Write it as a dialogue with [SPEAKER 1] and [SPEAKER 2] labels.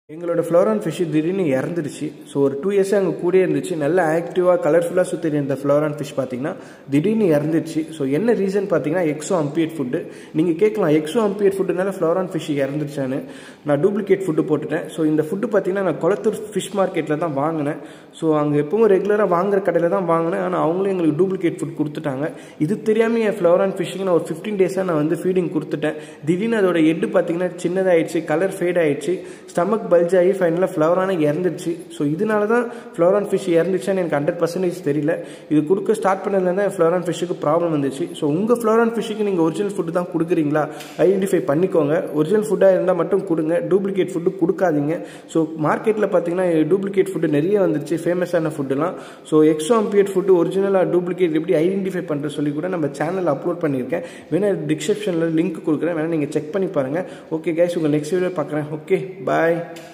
[SPEAKER 1] எங்களோட ஃப்ளோரான் ஃபிஷ் திடீர்னு இறந்துருச்சு ஸோ ஒரு டூ இயர்ஸாக அங்கே கூடயே இருந்துச்சு நல்லா ஆக்டிவாக கலர்ஃபுல்லாக சுற்றி இருந்த ஃப்ளோரான் ஃபிஷ் பார்த்தீங்கன்னா திடீர்னு இறந்துருச்சு ஸோ என்ன ரீசன் பார்த்தீங்கன்னா எக்ஸோ அம்பியட் ஃபுட்டு நீங்கள் கேட்கலாம் எக்ஸோ அம்பியட் ஃபுட்டுனால ஃப்ளோரான் ஃபிஷ் இறந்துருச்சான்னு நான் டூப்ளிகேட் ஃபுட்டு போட்டுட்டேன் ஸோ இந்த ஃபுட்டு பார்த்தீங்கன்னா நான் குளத்தூர் ஃபிஷ் மார்க்கெட்டில் தான் வாங்கினேன் ஸோ அங்கே எப்பவும் ரெகுலராக வாங்குற கடையில் தான் வாங்கினேன் ஆனால் அவங்களும் எங்களுக்கு டூப்ளிகேட் ஃபுட் கொடுத்துட்டாங்க இது தெரியாமல் என் ஃப்ளோரான் ஃபிஷ்ஷுக்கு நான் ஒரு ஃபிஃப்டீன் டேஸாக நான் வந்து ஃபீடிங் கொடுத்துட்டேன் திடீர்னு அதோட எட்டு பார்த்தீங்கன்னா சின்னதாகிடுச்சு கலர் ஃபேட் ஆயிடுச்சு ஸ்டமக் பல்ஜ் ஆகி ஃபைனலாக ஃப்ளவரான இறந்துருச்சு ஸோ இதனால தான் ஃப்ளவரான் ஃபிஷ் இறந்துச்சான்னு எனக்கு ஹண்ட்ரட் பர்சன்டேஜ் தெரியல இது கொடுக்க ஸ்டார்ட் பண்ணதுலேருந்து ஃப்ளவரான் ஃபிஷ்ஷுக்கு ப்ராப்ளம் வந்துச்சு ஸோ உங்கள் ஃப்ளவரான் ஃபிஷ்ஷுக்கு நீங்கள் ஒரிஜினல் ஃபுட்டு தான் கொடுக்குறீங்களா ஐடென்டிஃபை பண்ணிக்கோங்க ஒரிஜினல் ஃபுட்டாக இருந்தால் மட்டும் கொடுங்க டூப்ளிகேட் ஃபுட்டு கொடுக்காதீங்க ஸோ மார்க்கெட்டில் பார்த்தீங்கன்னா டூப்ளிகேட் ஃபுட்டு நிறைய வந்துருச்சு ஃபேமஸான ஃபுட்டுலாம் ஸோ எக்ஸோ அம்பியட் ஃபுட்டு ஒரிஜினலாக டூப்ளிகேட் எப்படி ஐடென்டிஃபை பண்ணுற சொல்லி கூட நம்ம சேனலில் அப்லோட் பண்ணியிருக்கேன் வேணால் டிஸ்கிரிப்ஷனில் லிங்க் கொடுக்குறேன் வேணால் நீங்கள் செக் பண்ணி பாருங்கள் ஓகே கைஸ் உங்கள் நெக்ஸ்ட் வீடியோ பார்க்குறேன் ஓகே பாய்